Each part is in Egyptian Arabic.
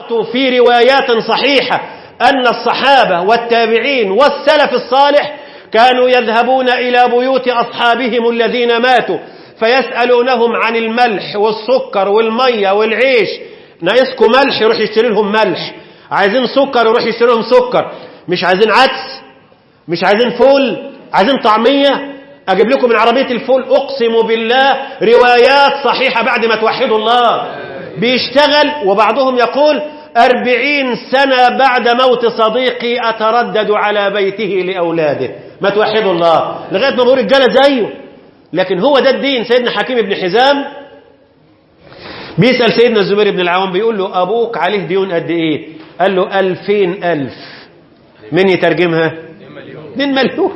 في روايات صحيحة أن الصحابة والتابعين والسلف الصالح كانوا يذهبون إلى بيوت أصحابهم الذين ماتوا فيسألونهم عن الملح والسكر والمية والعيش ناقصكم ملح يروح يشتري لهم ملح عايزين سكر يروح يشتري لهم سكر مش عايزين عدس مش عايزين فول عايزين طعمية أجيب لكم من عربية الفول أقسم بالله روايات صحيحة بعد ما توحدوا الله بيشتغل وبعضهم يقول أربعين سنة بعد موت صديقي أتردد على بيته لأولاده ما توحدوا الله لغاية ما بقول الرجالة زيه لكن هو ده الدين سيدنا حكيم بن حزام بيسأل سيدنا الزبير بن العوام بيقول له أبوك عليه ديون قد إيه قال له ألفين ألف من يترجمها اتنين مليون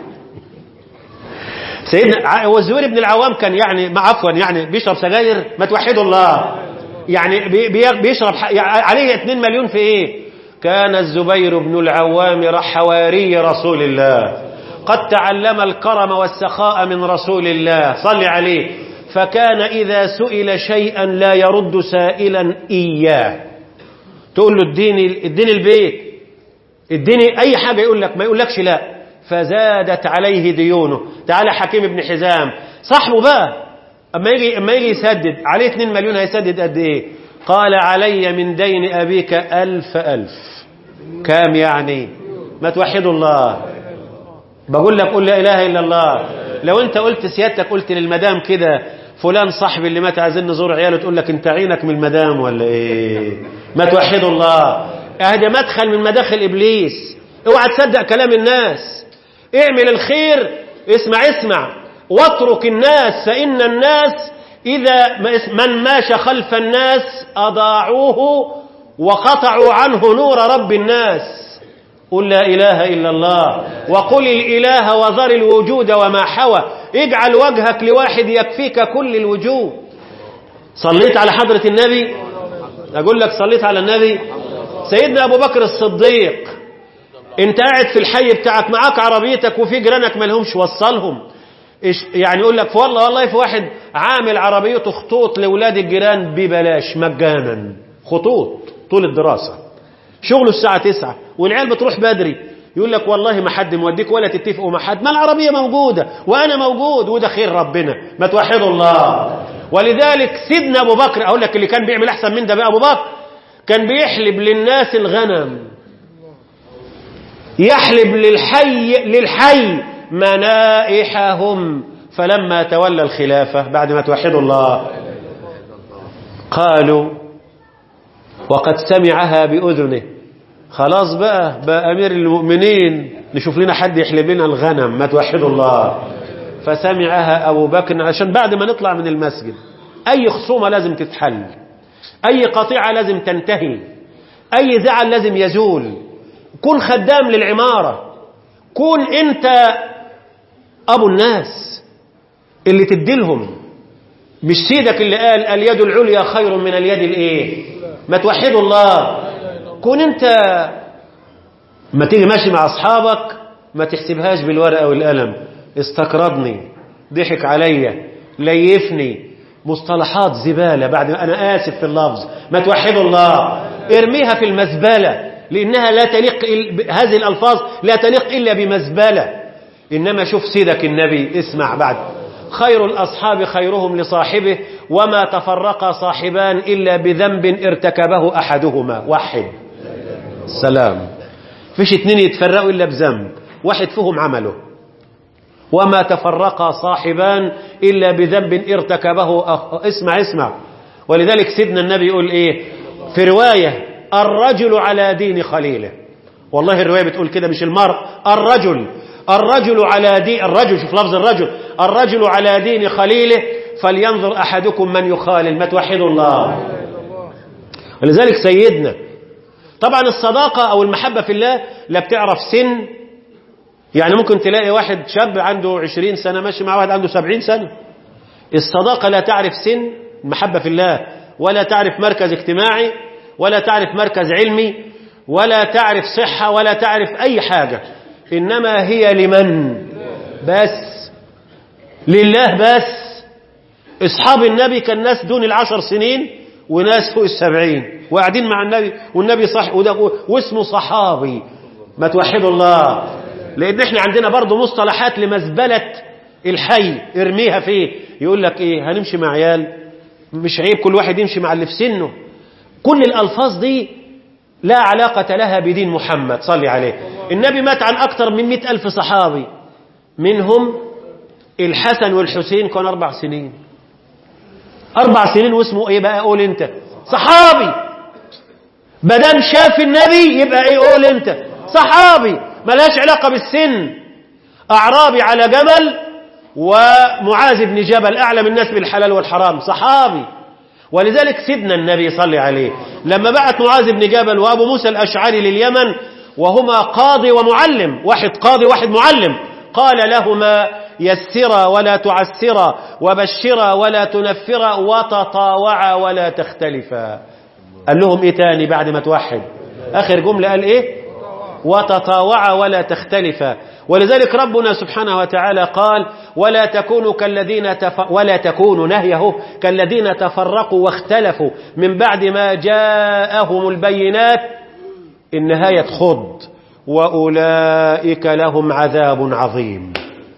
سيدنا هو الزبير بن العوام كان يعني ما عفوا يعني بيشرب سجاير ما توحدوا الله يعني بي بي بيشرب يعني عليه 2 مليون في ايه كان الزبير بن العوام حواري رسول الله قد تعلم الكرم والسخاء من رسول الله صل عليه فكان إذا سئل شيئا لا يرد سائلا إياه تقول له اديني اديني البيت اديني أي حاجة يقول لك ما يقولكش لا فزادت عليه ديونه تعالى حكيم بن حزام صاحبه بقى اما يجي اما يجي يسدد عليه 2 مليون هيسدد قد ايه قال علي من دين ابيك ألف ألف كام يعني ما توحدوا الله بقول لك قل لا اله الا الله لو انت قلت سيادتك قلت للمدام كده فلان صاحبي اللي مات عايزين نزور عياله تقول لك انت عينك من المدام ولا ايه ما توحدوا الله اهدى مدخل من مداخل ابليس اوعى تصدق كلام الناس اعمل الخير اسمع اسمع واترك الناس فإن الناس إذا من ماش خلف الناس أضاعوه وقطعوا عنه نور رب الناس قل لا إله إلا الله وقل الإله وذر الوجود وما حوى اجعل وجهك لواحد يكفيك كل الوجود صليت على حضرة النبي أقول لك صليت على النبي سيدنا أبو بكر الصديق انت قاعد في الحي بتاعك معاك عربيتك وفي جيرانك مالهمش وصلهم يعني يقول لك والله والله في واحد عامل عربيته خطوط لاولاد الجيران ببلاش مجانا خطوط طول الدراسه شغله الساعه 9 والعيال بتروح بدري يقول لك والله ما حد موديك ولا تتفقوا مع حد ما العربيه موجوده وانا موجود وده خير ربنا ما توحدوا الله ولذلك سيدنا ابو بكر اقول لك اللي كان بيعمل احسن من ده بقى ابو بكر كان بيحلب للناس الغنم يحلب للحي للحي منائحهم فلما تولى الخلافة بعد ما توحدوا الله قالوا وقد سمعها بأذنه خلاص بقى بقى أمير المؤمنين نشوف لنا حد يحلب لنا الغنم ما توحدوا الله فسمعها أبو بكر عشان بعد ما نطلع من المسجد أي خصومة لازم تتحل أي قطيعة لازم تنتهي أي زعل لازم يزول كن خدام للعمارة كون أنت أبو الناس اللي تديلهم مش سيدك اللي قال اليد العليا خير من اليد الايه ما توحدوا الله كون انت ما تيجي ماشي مع اصحابك ما تحسبهاش بالورقه والقلم استقرضني ضحك عليا ليفني مصطلحات زباله بعد ما انا اسف في اللفظ ما توحدوا الله ارميها في المزبله لانها لا تليق هذه الالفاظ لا تليق الا بمزبله انما شوف سيدك النبي اسمع بعد خير الأصحاب خيرهم لصاحبه وما تفرق صاحبان إلا بذنب ارتكبه أحدهما وحد السلام فيش اتنين يتفرقوا إلا بذنب واحد فيهم عمله وما تفرق صاحبان إلا بذنب ارتكبه أخ... اسمع اسمع ولذلك سيدنا النبي يقول إيه في رواية الرجل على دين خليله والله الرواية بتقول كده مش المرء الرجل الرجل على دين الرجل شوف لفظ الرجل الرجل على دين خليله فلينظر أحدكم من يخالل ما توحدوا الله ولذلك سيدنا طبعا الصداقة أو المحبة في الله لا بتعرف سن يعني ممكن تلاقي واحد شاب عنده عشرين سنة ماشي مع واحد عنده سبعين سنة الصداقة لا تعرف سن المحبة في الله ولا تعرف مركز اجتماعي ولا تعرف مركز علمي ولا تعرف صحة ولا تعرف أي حاجة إنما هي لمن بس لله بس أصحاب النبي كان ناس دون العشر سنين وناس فوق السبعين وقاعدين مع النبي والنبي صح وده واسمه صحابي ما توحدوا الله لان احنا عندنا برضه مصطلحات لمزبلة الحي ارميها فيه يقول لك ايه هنمشي مع عيال مش عيب كل واحد يمشي مع اللي في سنه كل الالفاظ دي لا علاقة لها بدين محمد صلي عليه النبي مات عن أكثر من مئة ألف صحابي منهم الحسن والحسين كان أربع سنين أربع سنين واسمه إيه بقى قول أنت صحابي بدام شاف النبي يبقى إيه قول أنت صحابي ملهاش علاقة بالسن أعرابي على جمل ومعاذ بن جبل أعلم الناس بالحلال والحرام صحابي ولذلك سيدنا النبي صلى عليه لما بعت معاذ بن جبل وأبو موسى الأشعري لليمن وهما قاضي ومعلم واحد قاضي واحد معلم قال لهما يسرا ولا تعسرا وبشرا ولا تنفرا وتطاوعا ولا تختلفا قال لهم ايه تاني بعد ما توحد اخر جملة قال ايه وتطاوعا ولا تختلفا ولذلك ربنا سبحانه وتعالى قال ولا تكونوا كالذين تف... ولا تكونوا نهيه كالذين تفرقوا واختلفوا من بعد ما جاءهم البينات النهاية خض وأولئك لهم عذاب عظيم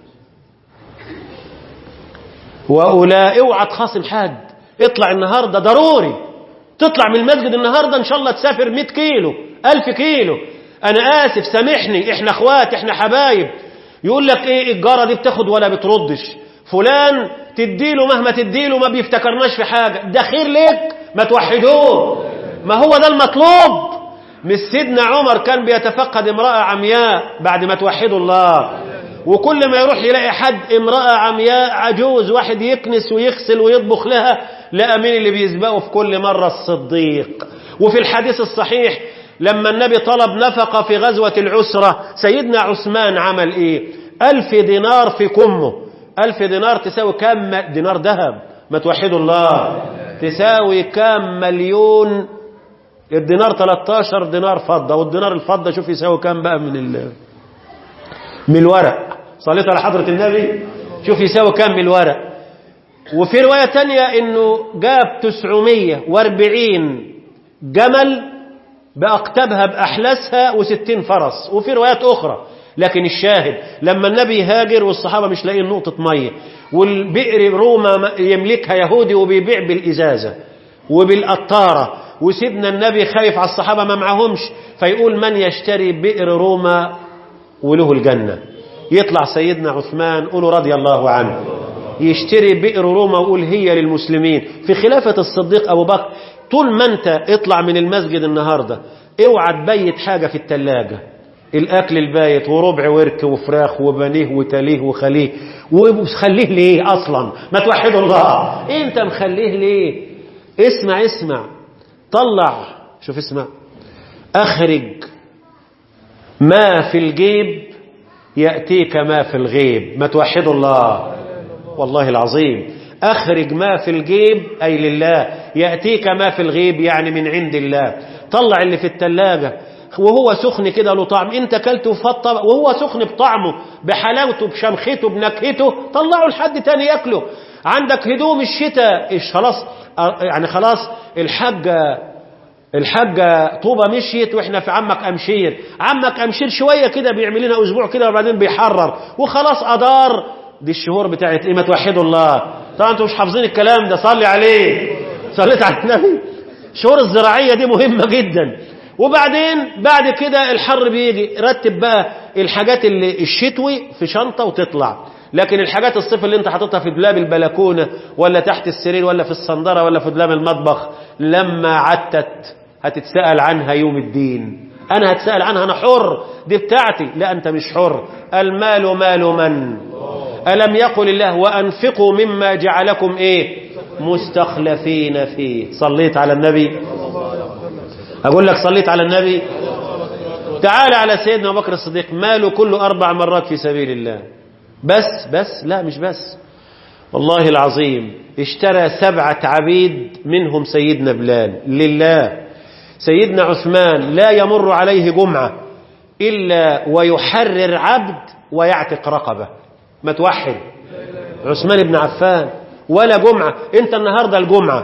وأولئك اوعى تخاصم حد اطلع النهاردة ضروري تطلع من المسجد النهاردة ان شاء الله تسافر 100 كيلو 1000 كيلو انا اسف سامحني احنا اخوات احنا حبايب يقول لك ايه الجاره دي بتاخد ولا بتردش فلان تديله مهما تديله ما بيفتكرناش في حاجه ده خير ليك ما توحدوه ما هو ده المطلوب مش سيدنا عمر كان بيتفقد امراه عمياء بعد ما توحدوا الله وكل ما يروح يلاقي حد امراه عمياء عجوز واحد يكنس ويغسل ويطبخ لها لا مين اللي بيسبقه في كل مره الصديق وفي الحديث الصحيح لما النبي طلب نفقة في غزوة العسرة سيدنا عثمان عمل ايه ألف دينار في كمه ألف دينار تساوي كام دينار ذهب ما توحدوا الله تساوي كام مليون الدينار 13 دينار فضة والدينار الفضة شوف يساوي كام بقى من ال من الورق صليت على حضرة النبي شوف يساوي كام من الورق وفي رواية تانية انه جاب 940 جمل بأقتبها بأحلسها وستين فرس وفي روايات أخرى لكن الشاهد لما النبي هاجر والصحابة مش لاقيين نقطة مية والبئر روما يملكها يهودي وبيبيع بالإزازة وبالقطارة وسيدنا النبي خايف على الصحابة ما معهمش فيقول من يشتري بئر روما وله الجنة يطلع سيدنا عثمان قولوا رضي الله عنه يشتري بئر روما ويقول هي للمسلمين في خلافة الصديق أبو بكر طول ما انت اطلع من المسجد النهاردة اوعى تبيت حاجة في التلاجة الاكل البايت وربع ورك وفراخ وبنيه وتليه وخليه وخليه ليه اصلا ما توحدوا الله انت مخليه ليه اسمع اسمع طلع شوف اسمع اخرج ما في الجيب يأتيك ما في الغيب ما توحدوا الله والله العظيم أخرج ما في الجيب أي لله يأتيك ما في الغيب يعني من عند الله طلع اللي في التلاجة وهو سخن كده له طعم انت كلته فطب وهو سخن بطعمه بحلاوته بشمخته بنكهته طلعه لحد تاني ياكله عندك هدوم الشتاء إيش خلاص يعني خلاص الحاجة الحاجة طوبة مشيت واحنا في عمك أمشير عمك أمشير شوية كده بيعمل لنا أسبوع كده وبعدين بيحرر وخلاص أدار دي الشهور بتاعت ايه ما توحدوا الله طبعا انتوا مش حافظين الكلام ده صلي عليه صليت على النبي الشهور الزراعية دي مهمة جدا وبعدين بعد كده الحر بيجي رتب بقى الحاجات اللي الشتوي في شنطة وتطلع لكن الحاجات الصيف اللي انت حاططها في دولاب البلكونة ولا تحت السرير ولا في الصندرة ولا في دولاب المطبخ لما عتت هتتسأل عنها يوم الدين انا هتسأل عنها انا حر دي بتاعتي لا انت مش حر المال مال من ألم يقل الله وأنفقوا مما جعلكم إيه مستخلفين فيه صليت على النبي أقول لك صليت على النبي تعال على سيدنا أبو بكر الصديق ماله كله أربع مرات في سبيل الله بس بس لا مش بس والله العظيم اشترى سبعة عبيد منهم سيدنا بلال لله سيدنا عثمان لا يمر عليه جمعة إلا ويحرر عبد ويعتق رقبة ما توحد عثمان بن عفان ولا جمعة انت النهاردة الجمعة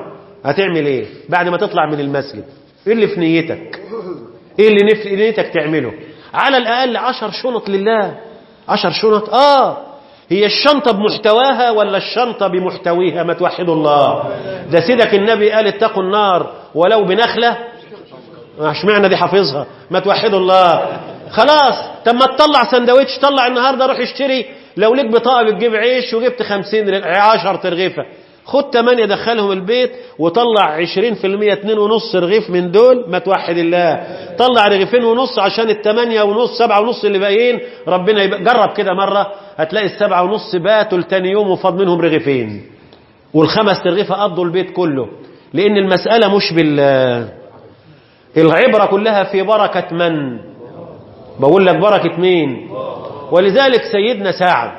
هتعمل ايه بعد ما تطلع من المسجد ايه اللي في نيتك ايه اللي نف- اللي نيتك تعمله على الاقل عشر شنط لله عشر شنط اه هي الشنطة بمحتواها ولا الشنطة بمحتويها ما توحدوا الله ده سيدك النبي قال اتقوا النار ولو بنخلة اشمعنى دي حافظها ما توحدوا الله خلاص طب ما تطلع سندوتش طلع النهارده روح اشتري لو ليك بطاقه بتجيب عيش وجبت 50 رغ- 10 ترغيفه خد 8 دخلهم البيت وطلع 20% 2 ونص رغيف من دول ما توحد الله طلع رغيفين ونص عشان الثمانية ونص سبعة ونص اللي باقيين ربنا يبقى جرب كده مرة هتلاقي السبعة ونص باتوا لتاني يوم وفاض منهم رغيفين والخمس ترغيفة قضوا البيت كله لأن المسألة مش بال العبرة كلها في بركة من بقول لك بركة مين ولذلك سيدنا سعد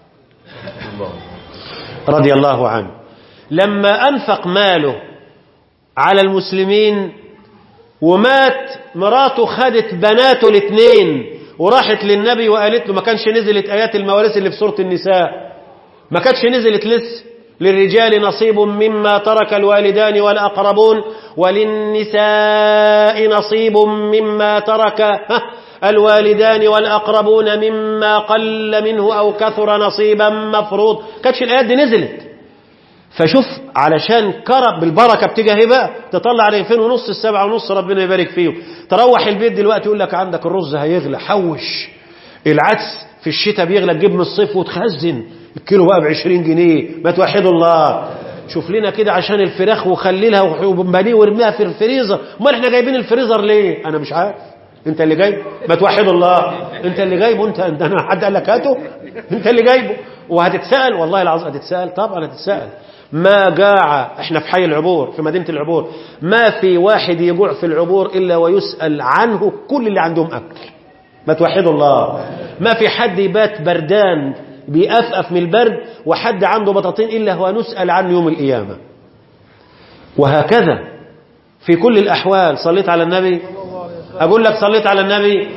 رضي الله عنه لما أنفق ماله على المسلمين ومات مراته خدت بناته الاثنين وراحت للنبي وقالت له ما كانش نزلت آيات المواريث اللي في سورة النساء ما كانتش نزلت لسه للرجال نصيب مما ترك الوالدان والأقربون وللنساء نصيب مما ترك ها، الوالدان والأقربون مما قل منه أو كثر نصيبا مفروض كانتش الآيات دي نزلت فشوف علشان كرب بالبركة بتيجي اهي بقى تطلع رغيفين ونص السبعة ونص ربنا يبارك فيهم تروح البيت دلوقتي يقول لك عندك الرز هيغلى حوش العدس في الشتاء بيغلى تجيب من الصيف وتخزن الكيلو بقى ب 20 جنيه ما توحدوا الله شوف لنا كده عشان الفراخ وخليلها وبنيه وارميها في الفريزر امال احنا جايبين الفريزر ليه انا مش عارف انت اللي جايب ما توحدوا الله انت اللي جايبه انت انت انا حد قال لك هاته انت اللي جايبه وهتتسال والله العظيم هتتسال طبعا هتتسال ما جاع احنا في حي العبور في مدينه العبور ما في واحد يجوع في العبور الا ويسال عنه كل اللي عندهم اكل ما توحدوا الله ما في حد يبات بردان بيأفأف من البرد وحد عنده بطاطين إلا هو نسأل عنه يوم القيامة وهكذا في كل الأحوال صليت على النبي أقول لك صليت على النبي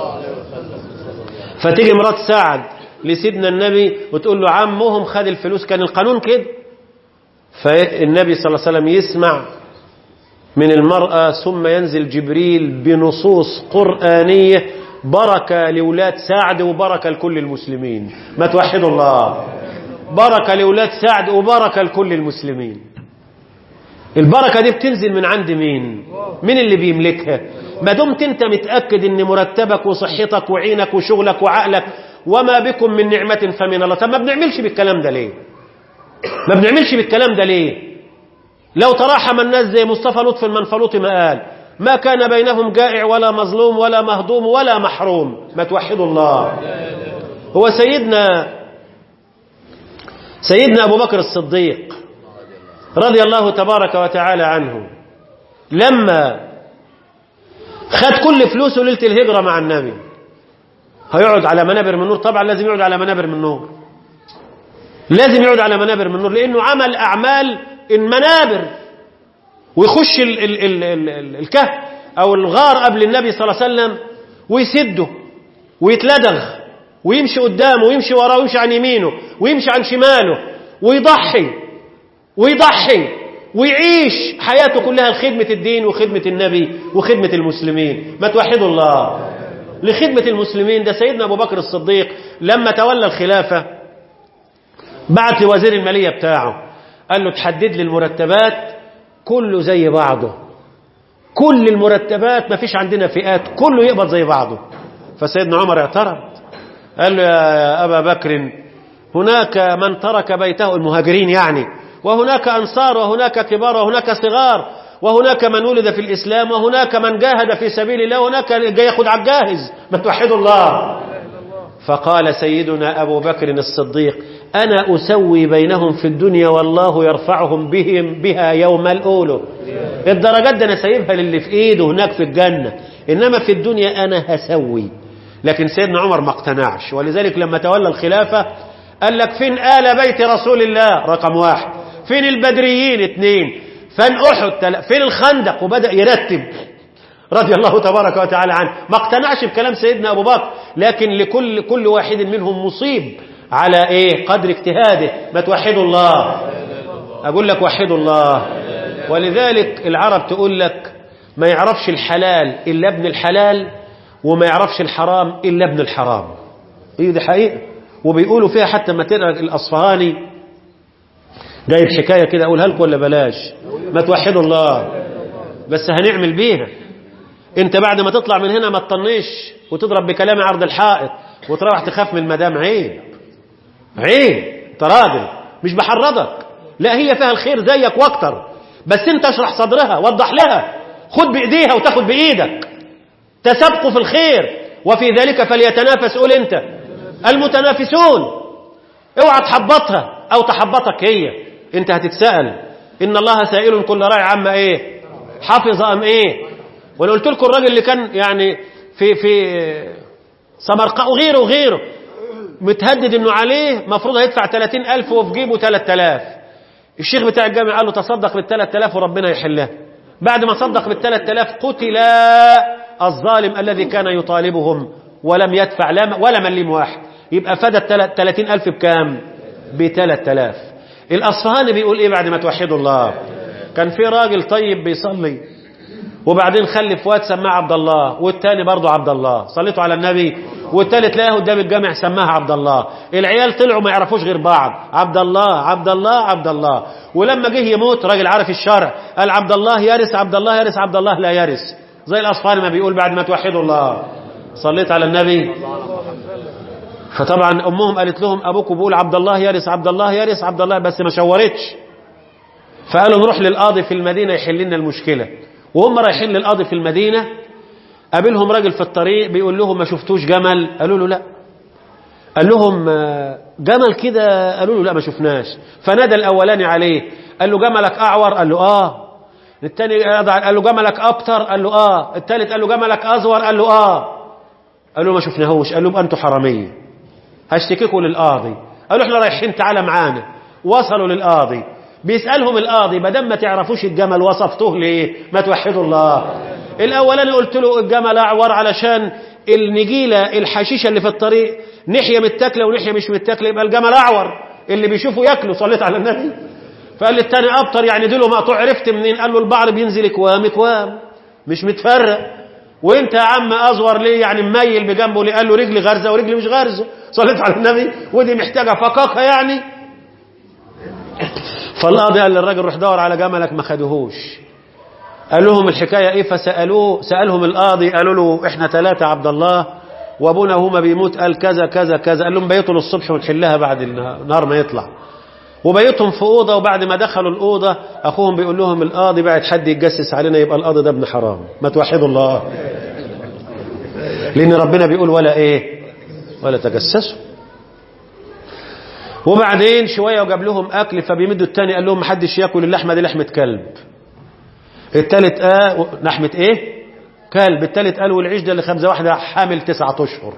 فتيجي مرات سعد لسيدنا النبي وتقول له عمهم خد الفلوس كان القانون كده فالنبي صلى الله عليه وسلم يسمع من المرأة ثم ينزل جبريل بنصوص قرآنية بركة لولاد سعد وبركة لكل المسلمين ما توحدوا الله بركة لولاد سعد وبركة لكل المسلمين البركة دي بتنزل من عند مين مين اللي بيملكها ما دمت انت متأكد ان مرتبك وصحتك وعينك وشغلك وعقلك وما بكم من نعمة فمن الله طب ما بنعملش بالكلام ده ليه ما بنعملش بالكلام ده ليه لو تراحم الناس زي مصطفى لطفي المنفلوطي ما قال ما كان بينهم جائع ولا مظلوم ولا مهضوم ولا محروم ما توحدوا الله هو سيدنا سيدنا أبو بكر الصديق رضي الله تبارك وتعالى عنه لما خد كل فلوسه ليلة الهجرة مع النبي هيقعد على منابر من نور طبعا لازم يقعد على منابر من نور لازم يقعد على منابر من نور لأنه عمل أعمال المنابر ويخش ال ال ال ال ال الكهف أو الغار قبل النبي صلى الله عليه وسلم ويسده ويتلدغ ويمشي قدامه ويمشي وراه ويمشي عن يمينه ويمشي عن شماله ويضحي ويضحي ويعيش حياته كلها لخدمة الدين وخدمة النبي وخدمة المسلمين ما توحدوا الله لخدمة المسلمين ده سيدنا أبو بكر الصديق لما تولى الخلافة بعت لوزير المالية بتاعه قال له تحدد لي المرتبات كله زي بعضه كل المرتبات ما فيش عندنا فئات كله يقبض زي بعضه فسيدنا عمر اعترض قال له يا أبا بكر هناك من ترك بيته المهاجرين يعني وهناك أنصار وهناك كبار وهناك صغار وهناك من ولد في الإسلام وهناك من جاهد في سبيل الله وهناك جاي ياخد على الجاهز ما توحدوا الله فقال سيدنا أبو بكر الصديق أنا أسوي بينهم في الدنيا والله يرفعهم بهم بها يوم الأولى الدرجات ده أنا سايبها للي في إيده هناك في الجنة إنما في الدنيا أنا هسوي لكن سيدنا عمر ما اقتنعش ولذلك لما تولى الخلافة قال لك فين آل بيت رسول الله رقم واحد فين البدريين اثنين فين أحد فين الخندق وبدأ يرتب رضي الله تبارك وتعالى عنه ما اقتنعش بكلام سيدنا أبو بكر لكن لكل كل واحد منهم مصيب على ايه قدر اجتهاده ما توحدوا الله أقول لك وحدوا الله ولذلك العرب تقول لك ما يعرفش الحلال إلا ابن الحلال وما يعرفش الحرام إلا ابن الحرام إيه دي حقيقة وبيقولوا فيها حتى ما تقرأ الأصفهاني جايب حكاية كده أقولها لكم ولا بلاش ما توحدوا الله بس هنعمل بيها انت بعد ما تطلع من هنا ما تطنش وتضرب بكلام عرض الحائط وتروح تخاف من المدام عيب عيب انت راجل مش بحرضك لا هي فيها الخير زيك واكتر بس انت اشرح صدرها وضح لها خد بايديها وتاخد بايدك تسابقوا في الخير وفي ذلك فليتنافس قول انت المتنافسون اوعى تحبطها او تحبطك هي انت هتتسأل ان الله سائل كل راعي عما ايه حافظ ام ايه وانا قلت لكم الراجل اللي كان يعني في في سمرقاء وغيره وغيره متهدد انه عليه مفروض هيدفع 30000 وفي جيبه 3000 الشيخ بتاع الجامع قال له تصدق بال 3000 وربنا يحلها بعد ما صدق بال 3000 قتل الظالم الذي كان يطالبهم ولم يدفع لا ولا مليم واحد يبقى فدى ال 30000 بكام ب 3000 الاصفهاني بيقول ايه بعد ما توحدوا الله كان في راجل طيب بيصلي وبعدين خلف واد سماه عبد الله والتاني برضه عبد الله صليتوا على النبي والتالت لقاه قدام الجامع سماها عبد الله العيال طلعوا ما يعرفوش غير بعض عبد الله عبد الله عبد الله ولما جه يموت راجل عارف الشرع قال عبد الله يرث عبد الله يرث عبد الله لا يرث زي الاصفار ما بيقول بعد ما توحدوا الله صليت على النبي فطبعا امهم قالت لهم ابوكم بيقول عبد الله يرث عبد الله يرث عبد الله بس ما شورتش فقالوا نروح للقاضي في المدينه يحل لنا المشكله وهم رايحين للقاضي في المدينة قابلهم راجل في الطريق بيقول لهم ما شفتوش جمل قالوا له لا قال لهم جمل كده قالوا له لا ما شفناش فنادى الأولاني عليه قال له جملك أعور قال له آه الثاني قال له جملك أبتر قال له آه الثالث قال له جملك أزور قال له آه قال له ما شفناهوش قال له أنتوا حرامية هشتكيكوا للقاضي قالوا احنا رايحين تعالى معانا وصلوا للقاضي بيسألهم القاضي ما دام ما تعرفوش الجمل وصفتوه ليه ما توحدوا الله الاولاني قلت له الجمل اعور علشان النجيله الحشيشه اللي في الطريق ناحيه متاكله وناحيه مش متاكله يبقى الجمل اعور اللي بيشوفه ياكله صليت على النبي فقال للتاني ابطر يعني ديله مقطوع عرفت منين قال له البعر بينزل كوام كوام مش متفرق وانت يا عم ازور ليه يعني مميل بجنبه ليه قال له رجلي غرزه ورجلي مش غرزه صليت على النبي ودي محتاجه فقاقه يعني فالقاضي قال للراجل روح دور على جملك ما خدوهوش قال لهم الحكاية ايه فسألوه سألهم القاضي قالوا له احنا ثلاثة عبد الله وابونا هما بيموت قال كذا كذا كذا قال لهم بيتوا للصبح ونحلها بعد النهار ما يطلع وبيتهم في أوضة وبعد ما دخلوا الأوضة أخوهم بيقول لهم القاضي بعد حد يتجسس علينا يبقى القاضي ده ابن حرام ما توحدوا الله لأن ربنا بيقول ولا إيه ولا تجسسوا وبعدين شوية وجاب لهم أكل فبيمدوا التاني قال لهم محدش ياكل اللحمة دي لحمة كلب التالت آه لحمة إيه كلب التالت قال والعيش ده اللي خبزة واحدة حامل تسعة أشهر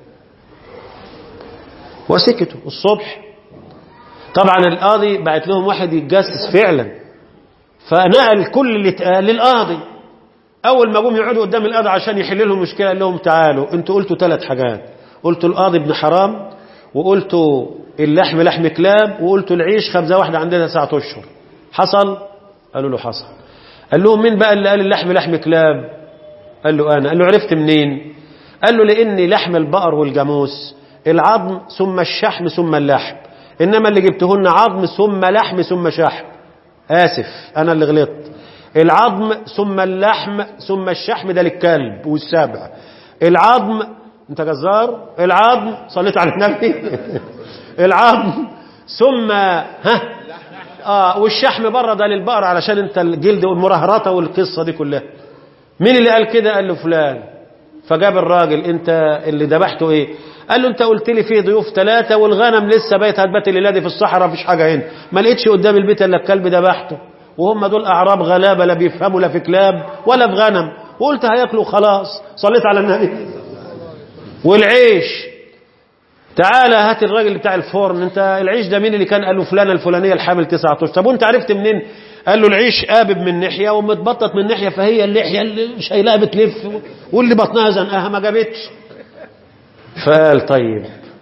وسكتوا الصبح طبعا القاضي بعت لهم واحد يتجسس فعلا فنقل كل اللي اتقال للقاضي أول ما جم يقعدوا قدام القاضي عشان يحل لهم مشكلة قال لهم تعالوا انتوا قلتوا ثلاث حاجات قلتوا القاضي ابن حرام وقلتوا اللحم لحم كلاب وقلتوا العيش خبزة واحدة عندنا تسعة أشهر حصل قالوا له حصل قال لهم مين بقى اللي قال اللحم لحم كلاب قال له أنا قال له عرفت منين قال له لأن لحم البقر والجاموس العظم ثم الشحم ثم اللحم إنما اللي جبتهن عظم ثم لحم ثم شحم آسف أنا اللي غلطت العظم ثم اللحم ثم الشحم ده للكلب والسبع العظم انت جزار العظم صليت على النبي العظم ثم ها اه والشحم بره ده للبقر علشان انت الجلد والمرهرطه والقصه دي كلها مين اللي قال كده قال له فلان فجاب الراجل انت اللي ذبحته ايه قال له انت قلت لي في ضيوف ثلاثه والغنم لسه بيت هتبات الليله دي في الصحراء مفيش حاجه هنا ما لقيتش قدام البيت الا الكلب ذبحته وهم دول اعراب غلابه لا بيفهموا لا في كلاب ولا في غنم وقلت هياكلوا خلاص صليت على النبي والعيش تعالى هات الراجل بتاع الفرن انت العيش ده مين اللي كان قال له فلانه الفلانيه الحامل تسعة اشهر طب وانت عرفت منين قال له العيش قابب من ناحيه ومتبطط من ناحيه فهي اللحيه اللي شايلها بتلف واللي بطنها زنقها ما جابتش فقال طيب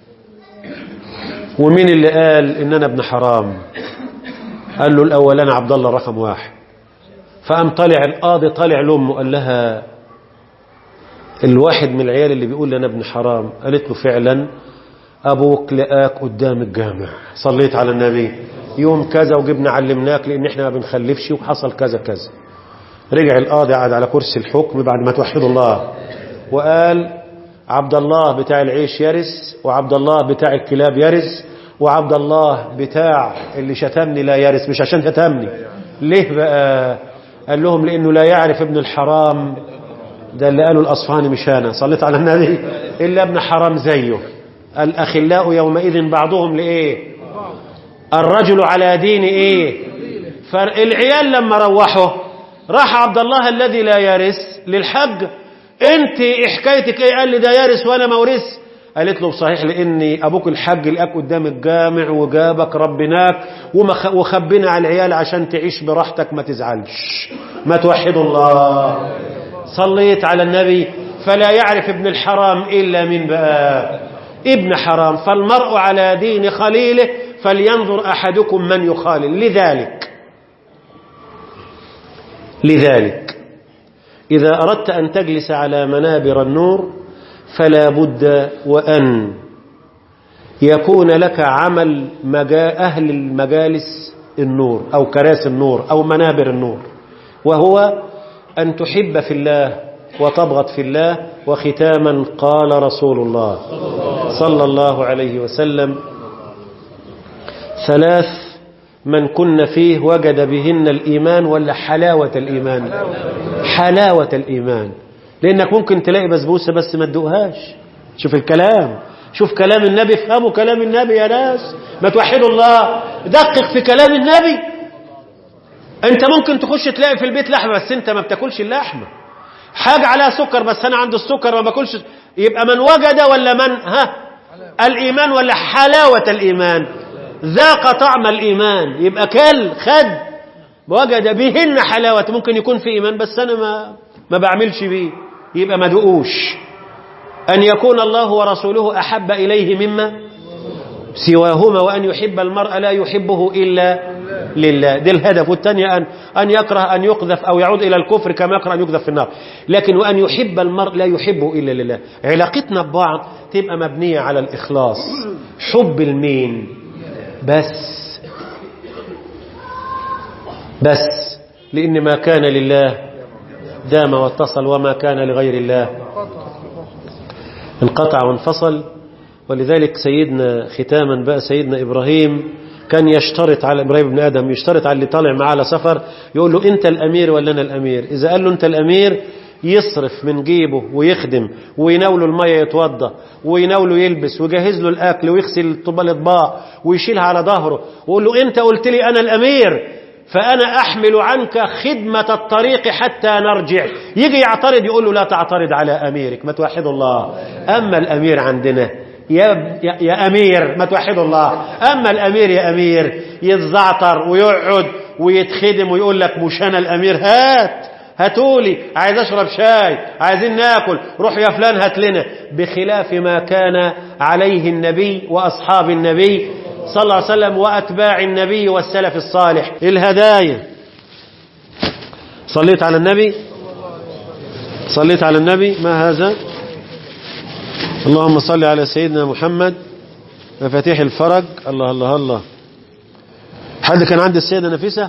ومين اللي قال ان انا ابن حرام قال له الاولاني عبد الله رقم واحد فقام طالع القاضي طالع لأمه قال لها الواحد من العيال اللي بيقول لي أنا ابن حرام قالت له فعلا أبوك لقاك قدام الجامع صليت على النبي يوم كذا وجبنا علمناك لأن احنا ما بنخلفش وحصل كذا كذا رجع القاضي قعد على كرسي الحكم بعد ما توحدوا الله وقال عبد الله بتاع العيش يرث وعبد الله بتاع الكلاب يرث وعبد الله بتاع اللي شتمني لا يرث مش عشان شتمني ليه بقى قال لهم لأنه لا يعرف ابن الحرام ده اللي قالوا الأصفهاني مش أنا صليت على النبي إلا ابن حرام زيه الأخلاء يومئذ بعضهم لإيه الرجل على دين إيه فالعيال لما روحوا راح عبد الله الذي لا يرث للحج انت حكايتك ايه قال لي ده يرث وانا ما ورث قالت له صحيح لاني ابوك الحج لقاك قدام الجامع وجابك ربناك وخبينا على العيال عشان تعيش براحتك ما تزعلش ما توحدوا الله صليت على النبي فلا يعرف ابن الحرام الا من بقى ابن حرام فالمرء على دين خليله فلينظر احدكم من يخالل لذلك لذلك إذا أردت أن تجلس على منابر النور فلا بد وأن يكون لك عمل مجا أهل المجالس النور أو كراسي النور أو منابر النور وهو أن تحب في الله وتبغض في الله وختاما قال رسول الله صلى الله عليه وسلم ثلاث من كن فيه وجد بهن الإيمان ولا حلاوة الإيمان حلاوة الإيمان لأنك ممكن تلاقي بسبوسة بس ما تدوقهاش شوف الكلام شوف كلام النبي افهموا كلام النبي يا ناس ما توحدوا الله دقق في كلام النبي انت ممكن تخش تلاقي في البيت لحمة بس انت ما بتاكلش اللحمة حاجة عليها سكر بس انا عند السكر ما باكلش يبقى من وجد ولا من ها الإيمان ولا حلاوة الإيمان ذاق طعم الإيمان يبقى كل خد وجد بهن حلاوة ممكن يكون في إيمان بس أنا ما ما بعملش بيه يبقى ما دقوش أن يكون الله ورسوله أحب إليه مما سواهما وأن يحب المرء لا يحبه إلا لله ده الهدف والثاني أن, أن يكره أن يقذف أو يعود إلى الكفر كما يكره أن يقذف في النار لكن وأن يحب المرء لا يحبه إلا لله علاقتنا ببعض تبقى مبنية على الإخلاص حب المين بس بس لأن ما كان لله دام واتصل وما كان لغير الله انقطع وانفصل ولذلك سيدنا ختاما بقى سيدنا إبراهيم كان يشترط على إبراهيم بن آدم يشترط على اللي طالع معاه على سفر يقول له أنت الأمير ولا أنا الأمير إذا قال له أنت الأمير يصرف من جيبه ويخدم ويناوله المية يتوضى ويناوله يلبس ويجهز له الأكل ويغسل الأطباق ويشيلها على ظهره ويقول له أنت قلت لي أنا الأمير فأنا أحمل عنك خدمة الطريق حتى نرجع يجي يعترض يقول له لا تعترض على أميرك ما توحد الله أما الأمير عندنا يا, يا, يا أمير ما توحد الله أما الأمير يا أمير يتزعتر ويقعد ويتخدم ويقول لك مش أنا الأمير هات هاتولي عايز أشرب شاي عايزين ناكل روح يا فلان هات لنا بخلاف ما كان عليه النبي وأصحاب النبي صلى الله عليه وسلم وأتباع النبي والسلف الصالح الهدايا صليت على النبي صليت على النبي ما هذا اللهم صل على سيدنا محمد مفاتيح الفرج الله الله الله حد كان عند السيدة نفيسة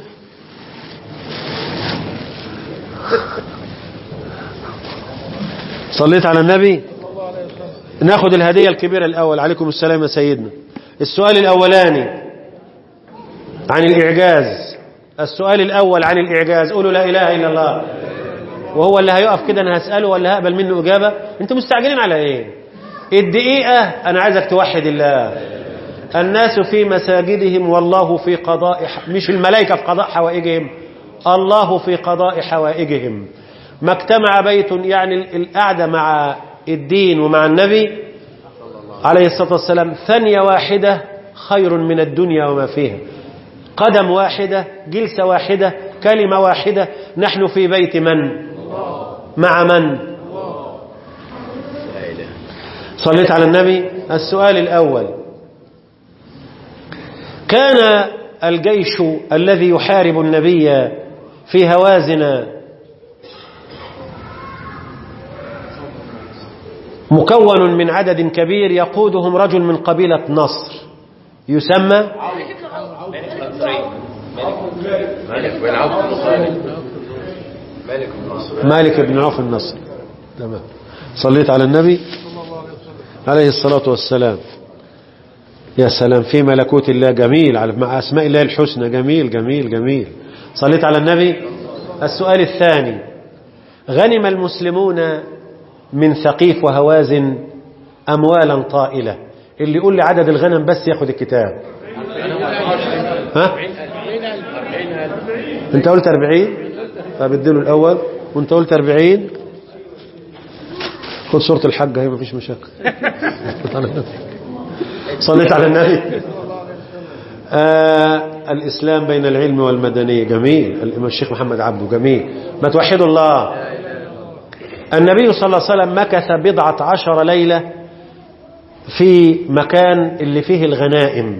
صليت على النبي ناخد الهدية الكبيرة الأول عليكم السلام يا سيدنا السؤال الأولاني عن الإعجاز السؤال الأول عن الإعجاز قولوا لا إله إلا الله وهو اللي هيقف كده أنا هسأله ولا هقبل منه إجابة أنتوا مستعجلين على إيه الدقيقة أنا عايزك توحد الله الناس في مساجدهم والله في قضاء مش الملائكة في قضاء حوائجهم الله في قضاء حوائجهم ما اجتمع بيت يعني القعدة مع الدين ومع النبي عليه الصلاة والسلام ثانية واحدة خير من الدنيا وما فيها قدم واحدة جلسة واحدة كلمة واحدة نحن في بيت من مع من صليت على النبي السؤال الأول كان الجيش الذي يحارب النبي في هوازن مكون من عدد كبير يقودهم رجل من قبيلة نصر يسمى مالك بن عوف النصري مالك بن نصر مالك بن عوف النصر تمام صليت على النبي عليه الصلاة والسلام يا سلام في ملكوت الله جميل على مع أسماء الله الحسنى جميل جميل جميل صليت على النبي السؤال الثاني غنم المسلمون من ثقيف وهوازن أموالا طائلة اللي يقول لي عدد الغنم بس ياخد الكتاب ها انت قلت 40 طب اديله الاول وانت قلت 40 خد صورة الحاج اهي مفيش مشاكل صليت على النبي آه الإسلام بين العلم والمدنية جميل الإمام الشيخ محمد عبده جميل ما توحدوا الله النبي صلى الله عليه وسلم مكث بضعة عشر ليلة في مكان اللي فيه الغنائم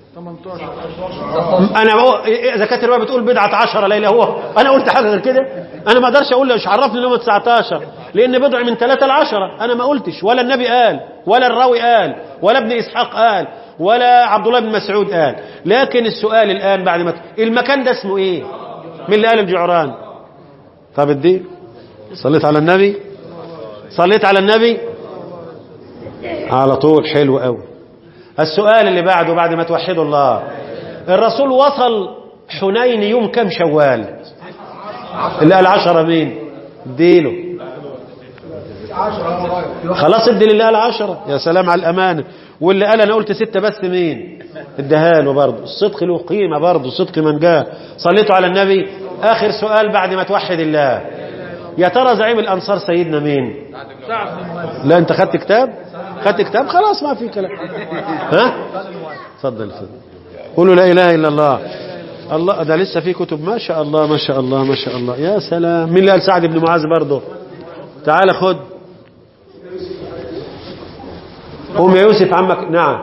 انا بقول اذا كانت الروايه بتقول بضعه عشر ليله هو انا قلت حاجه غير كده انا ما اقدرش اقول مش عرفني ان هم 19 لان بضع من 3 ل 10 انا ما قلتش ولا النبي قال ولا الراوي قال ولا ابن اسحاق قال ولا عبد الله بن مسعود قال لكن السؤال الان بعد ما المكان ده اسمه ايه مين اللي قال الجعران طب الدين صليت على النبي صليت على النبي على طول حلو قوي السؤال اللي بعده بعد ما توحدوا الله الرسول وصل حنين يوم كم شوال اللي قال عشرة مين اديله خلاص ادي لله قال عشرة يا سلام على الأمانة واللي قال أنا قلت ستة بس مين اديها له برضه الصدق له قيمة برضه صدق من جاء صليتوا على النبي آخر سؤال بعد ما توحد الله يا ترى زعيم الأنصار سيدنا مين لا أنت خدت كتاب خدت كتاب خلاص ما في كلام ها اتفضل اتفضل قولوا لا اله الا الله الله ده لسه في كتب ما شاء الله ما شاء الله ما شاء الله يا سلام مين اللي قال سعد بن معاذ برضه تعال خد قوم يا يوسف عمك نعم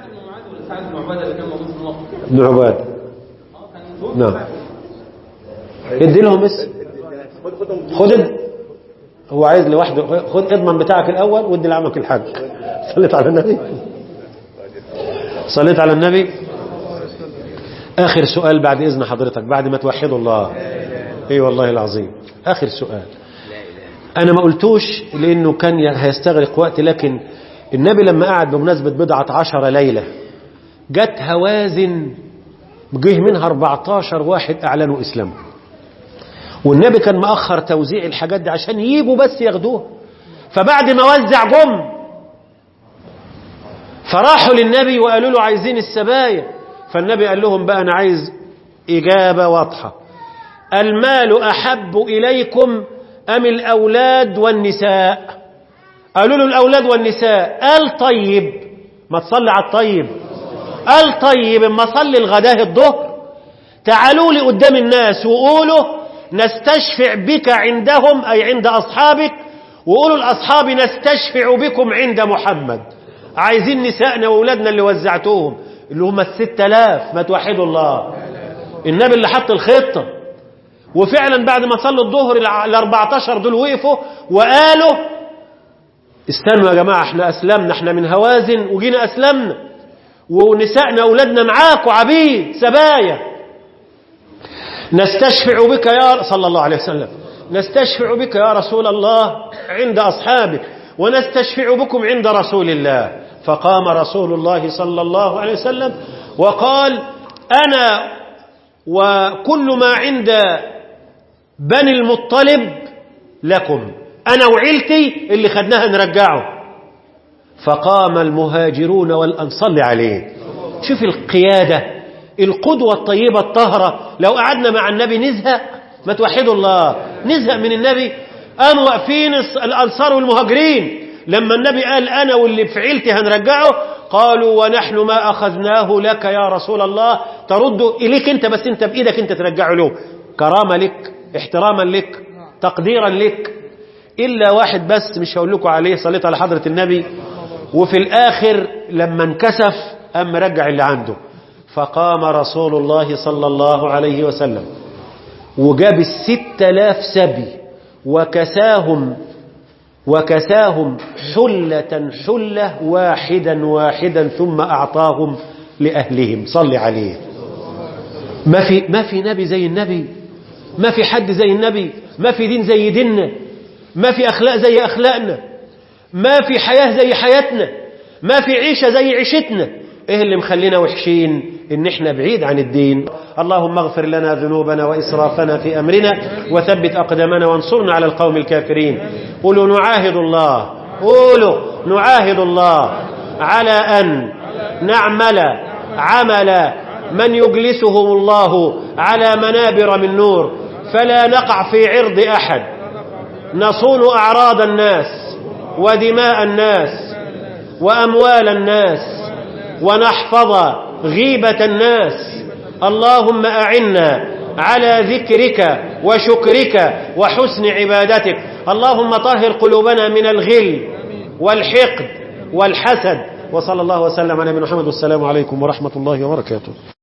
ابن عباد نعم ادي لهم بس خد هو عايز لوحده خد اضمن بتاعك الاول وادي لعمك الحاج صليت على النبي صليت على النبي اخر سؤال بعد اذن حضرتك بعد ما توحدوا الله اي والله العظيم اخر سؤال انا ما قلتوش لانه كان هيستغرق وقت لكن النبي لما قعد بمناسبة بضعة عشر ليلة جت هوازن جه منها 14 واحد اعلنوا اسلامهم والنبي كان مأخر توزيع الحاجات دي عشان يجيبوا بس ياخدوها فبعد ما وزع جم فراحوا للنبي وقالوا له عايزين السبايا فالنبي قال لهم بقى أنا عايز إجابة واضحة المال أحب إليكم أم الأولاد والنساء قالوا له الأولاد والنساء قال طيب ما تصلي على الطيب قال طيب اما صلي الغداه الظهر تعالوا لي قدام الناس وقولوا نستشفع بك عندهم أي عند أصحابك وقولوا الأصحاب نستشفع بكم عند محمد عايزين نسائنا وأولادنا اللي وزعتوهم اللي هم الست آلاف ما توحدوا الله النبي اللي حط الخطة وفعلا بعد ما صلوا الظهر ال 14 دول وقفوا وقالوا استنوا يا جماعة احنا أسلمنا احنا من هوازن وجينا أسلمنا ونسائنا أولادنا معاكوا عبيد سبايا نستشفع بك يا صلى الله عليه وسلم نستشفع بك يا رسول الله عند أصحابك ونستشفع بكم عند رسول الله فقام رسول الله صلى الله عليه وسلم وقال أنا وكل ما عند بني المطلب لكم أنا وعيلتي اللي خدناها نرجعه فقام المهاجرون والأنصار عليه شوف القيادة القدوة الطيبة الطهرة لو قعدنا مع النبي نزهق ما توحدوا الله نزهق من النبي قاموا واقفين الأنصار والمهاجرين لما النبي قال أنا واللي في عيلتي هنرجعه قالوا ونحن ما أخذناه لك يا رسول الله ترد إليك أنت بس أنت بإيدك أنت ترجعه له كرامة لك احتراما لك تقديرا لك إلا واحد بس مش هقول لكم عليه صليت على حضرة النبي وفي الآخر لما انكسف أم رجع اللي عنده فقام رسول الله صلى الله عليه وسلم وجاب الست آلاف سبي وكساهم وكساهم حلة حلة واحدا واحدا ثم أعطاهم لأهلهم صل عليه ما في ما في نبي زي النبي ما في حد زي النبي ما في دين زي ديننا ما في أخلاق زي أخلاقنا ما في حياة زي حياتنا ما في عيشة زي عيشتنا إيه اللي مخلينا وحشين إن إحنا بعيد عن الدين اللهم اغفر لنا ذنوبنا وإسرافنا في أمرنا وثبت أقدامنا وانصرنا على القوم الكافرين قولوا نعاهد الله قولوا نعاهد الله على أن نعمل عمل من يجلسهم الله على منابر من نور فلا نقع في عرض أحد نصون أعراض الناس ودماء الناس وأموال الناس ونحفظ غيبة الناس اللهم أعنا على ذكرك وشكرك وحسن عبادتك اللهم طهر قلوبنا من الغل والحقد والحسد وصلى الله وسلم على نبينا محمد والسلام عليكم ورحمة الله وبركاته